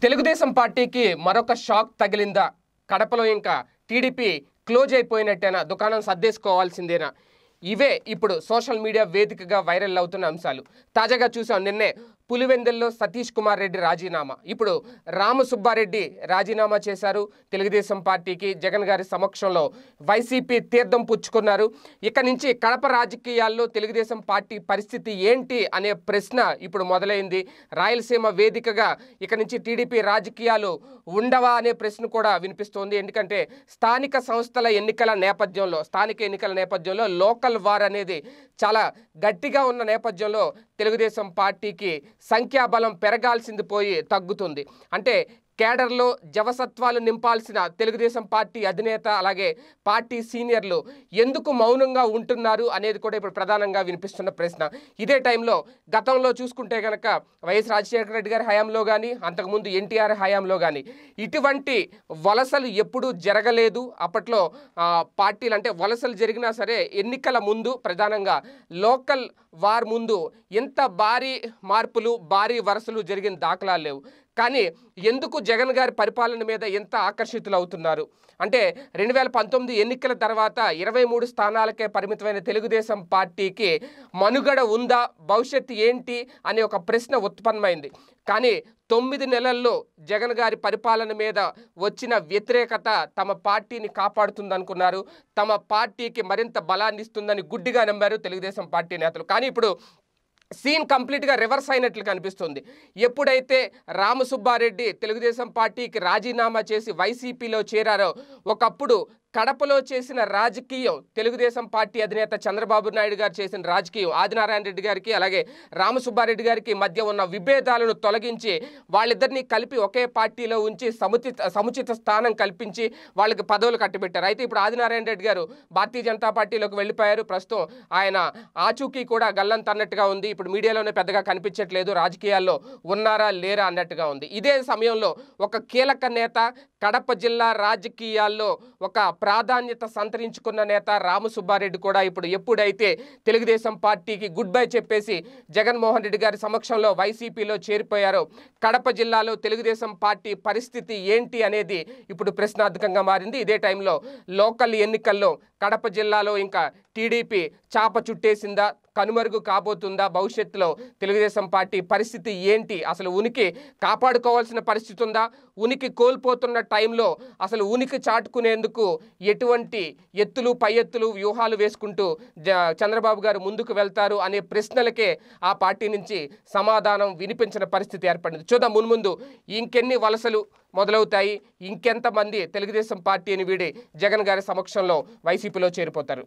తెలుగుదేశం పార్టీకి మరొక షాక్ తగిలిందా కడపలో ఇంకా టీడీపీ క్లోజ్ అయిపోయినట్టేనా దుకాణం సర్దేసుకోవాల్సిందేనా ఇవే ఇప్పుడు సోషల్ మీడియా వేదికగా వైరల్ అవుతున్న అంశాలు తాజాగా చూసాం నిన్నే పులివెందుల్లో సతీష్ కుమార్ రెడ్డి రాజీనామా ఇప్పుడు రామసుబ్బారెడ్డి రాజీనామా చేశారు తెలుగుదేశం పార్టీకి జగన్ గారి సమక్షంలో వైసీపీ తీర్థం పుచ్చుకున్నారు ఇక నుంచి కడప రాజకీయాల్లో తెలుగుదేశం పార్టీ పరిస్థితి ఏంటి అనే ప్రశ్న ఇప్పుడు మొదలైంది రాయలసీమ వేదికగా ఇక నుంచి టీడీపీ రాజకీయాలు ఉండవా అనే ప్రశ్న కూడా వినిపిస్తోంది ఎందుకంటే స్థానిక సంస్థల ఎన్నికల నేపథ్యంలో స్థానిక ఎన్నికల నేపథ్యంలో లోకల్ వార్ అనేది చాలా గట్టిగా ఉన్న నేపథ్యంలో తెలుగుదేశం పార్టీకి సంఖ్యాబలం పెరగాల్సింది పోయి తగ్గుతుంది అంటే కేడర్లో జవసత్వాలు నింపాల్సిన తెలుగుదేశం పార్టీ అధినేత అలాగే పార్టీ సీనియర్లు ఎందుకు మౌనంగా ఉంటున్నారు అనేది కూడా ఇప్పుడు ప్రధానంగా వినిపిస్తున్న ప్రశ్న ఇదే టైంలో గతంలో చూసుకుంటే కనుక వైఎస్ రాజశేఖర రెడ్డి గారి హయాంలో కానీ అంతకుముందు ఎన్టీఆర్ హయాంలో కానీ ఇటువంటి వలసలు ఎప్పుడూ జరగలేదు అప్పట్లో ఆ, పార్టీలు అంటే వలసలు జరిగినా సరే ఎన్నికల ముందు ప్రధానంగా లోకల్ వార్ ముందు ఎంత భారీ మార్పులు భారీ వరసలు జరిగిన దాఖలాలు లేవు కానీ ఎందుకు జగన్ గారి పరిపాలన మీద ఎంత ఆకర్షితులు అవుతున్నారు అంటే రెండు వేల పంతొమ్మిది ఎన్నికల తర్వాత ఇరవై మూడు స్థానాలకే పరిమితమైన తెలుగుదేశం పార్టీకి మనుగడ ఉందా భవిష్యత్తు ఏంటి అనే ఒక ప్రశ్న ఉత్పన్నమైంది కానీ తొమ్మిది నెలల్లో జగన్ గారి పరిపాలన మీద వచ్చిన వ్యతిరేకత తమ పార్టీని కాపాడుతుందనుకున్నారు తమ పార్టీకి మరింత బలాన్ని ఇస్తుందని గుడ్డిగా నమ్మారు తెలుగుదేశం పార్టీ నేతలు కానీ ఇప్పుడు సీన్ కంప్లీట్గా రివర్స్ అయినట్లు కనిపిస్తుంది ఎప్పుడైతే రామసుబ్బారెడ్డి తెలుగుదేశం పార్టీకి రాజీనామా చేసి వైసీపీలో చేరారో ఒకప్పుడు కడపలో చేసిన రాజకీయం తెలుగుదేశం పార్టీ అధినేత చంద్రబాబు నాయుడు గారు చేసిన రాజకీయం ఆదినారాయణ రెడ్డి గారికి అలాగే రామసుబ్బారెడ్డి గారికి మధ్య ఉన్న విభేదాలను తొలగించి వాళ్ళిద్దరినీ కలిపి ఒకే పార్టీలో ఉంచి సముచిత సముచిత స్థానం కల్పించి వాళ్ళకి పదవులు కట్టబెట్టారు అయితే ఇప్పుడు ఆదినారాయణ రెడ్డి గారు భారతీయ జనతా పార్టీలోకి వెళ్ళిపోయారు ప్రస్తుతం ఆయన ఆచూకీ కూడా గల్లంతన్నట్టుగా ఉంది ఇప్పుడు మీడియాలోనే పెద్దగా కనిపించట్లేదు రాజకీయాల్లో ఉన్నారా లేరా అన్నట్టుగా ఉంది ఇదే సమయంలో ఒక కీలక నేత కడప జిల్లా రాజకీయాల్లో ఒక ప్రాధాన్యత సంతరించుకున్న నేత రామసుబ్బారెడ్డి కూడా ఇప్పుడు ఎప్పుడైతే తెలుగుదేశం పార్టీకి గుడ్ బై చెప్పేసి జగన్మోహన్ రెడ్డి గారి సమక్షంలో వైసీపీలో చేరిపోయారో కడప జిల్లాలో తెలుగుదేశం పార్టీ పరిస్థితి ఏంటి అనేది ఇప్పుడు ప్రశ్నార్థకంగా మారింది ఇదే టైంలో లోకల్ ఎన్నికల్లో కడప జిల్లాలో ఇంకా టీడీపీ చాప చుట్టేసిందా కనుమరుగు కాబోతుందా భవిష్యత్తులో తెలుగుదేశం పార్టీ పరిస్థితి ఏంటి అసలు ఉనికి కాపాడుకోవాల్సిన పరిస్థితి ఉందా ఉనికి కోల్పోతున్న టైంలో అసలు ఉనికి చాటుకునేందుకు ఎటువంటి ఎత్తులు పై ఎత్తులు వ్యూహాలు వేసుకుంటూ జ చంద్రబాబు గారు ముందుకు వెళ్తారు అనే ప్రశ్నలకే ఆ పార్టీ నుంచి సమాధానం వినిపించిన పరిస్థితి ఏర్పడింది చూద్దాం మున్ముందు ఇంకెన్ని వలసలు మొదలవుతాయి ఇంకెంతమంది తెలుగుదేశం పార్టీని వీడి జగన్ గారి సమక్షంలో వైసీపీలో చేరిపోతారు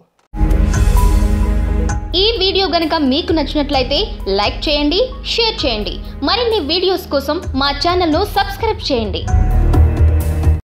ఈ వీడియో గనుక మీకు నచ్చినట్లయితే లైక్ చేయండి షేర్ చేయండి మరిన్ని వీడియోస్ కోసం మా ఛానల్ను సబ్స్క్రైబ్ చేయండి